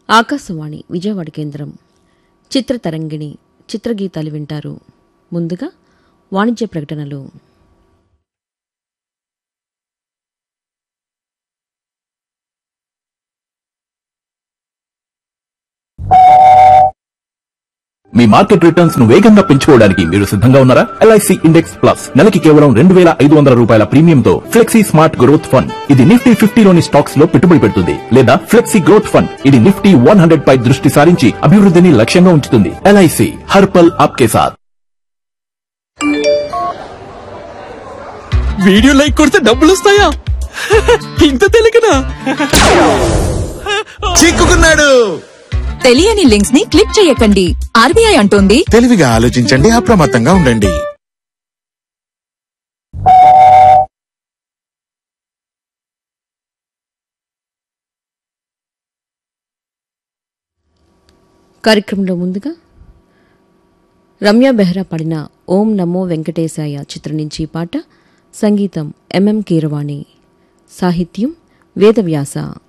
ఆకాశవాణి విజయవాడ కేంద్రం చిత్రతరంగిణి చిత్రగీతాలు వింటారు ముందుగా వాణిజ్య ప్రకటనలు మీ మార్కెట్ రిటర్న్స్ ను వేగంగా పెంచుకోవడానికి మీరు సిద్ధంగా ఉన్నారా ఎల్ఐసి ఇండెక్స్ ప్లస్ నెలకి కేవలం రెండు వేల ఐదు వందల రూపాయల ప్రీమియంతో ఫ్లెక్సీ స్మార్ట్ గ్రోత్ ఫండ్ ఇది నిఫ్టీ ఫిఫ్టీలోని స్టాక్స్ లో పెట్టుబడి పెడుతుంది లేదా ఫ్లెక్సీ గ్రోత్ ఫండ్ ఇది నిఫ్టీ వన్ హండ్రెడ్ పై దృష్టి సారించి అభివృద్ధిని లక్ష్యంగా ఉంచుతుంది ఎల్ఐసి హర్పల్ ఆప్కే సాథ్ వీడియో లైక్ కొడితే డబ్బులు వస్తాయా ఇంత తెలియకనా చిక్కుకున్నాడు తెలియని లింక్స్ ని క్లిక్ చేయకండి ఆర్బీఐ అంటోంది తెలివిగా ఆలోచించండి అప్రమత్తంగా ఉండండి కార్యక్రమంలో ముందుగా రమ్య బెహ్రా పాడిన ఓం నమో వెంకటేశాయ చిత్రం నుంచి ఈ పాట సంగీతం ఎంఎం కీరవాణి సాహిత్యం వేదవ్యాస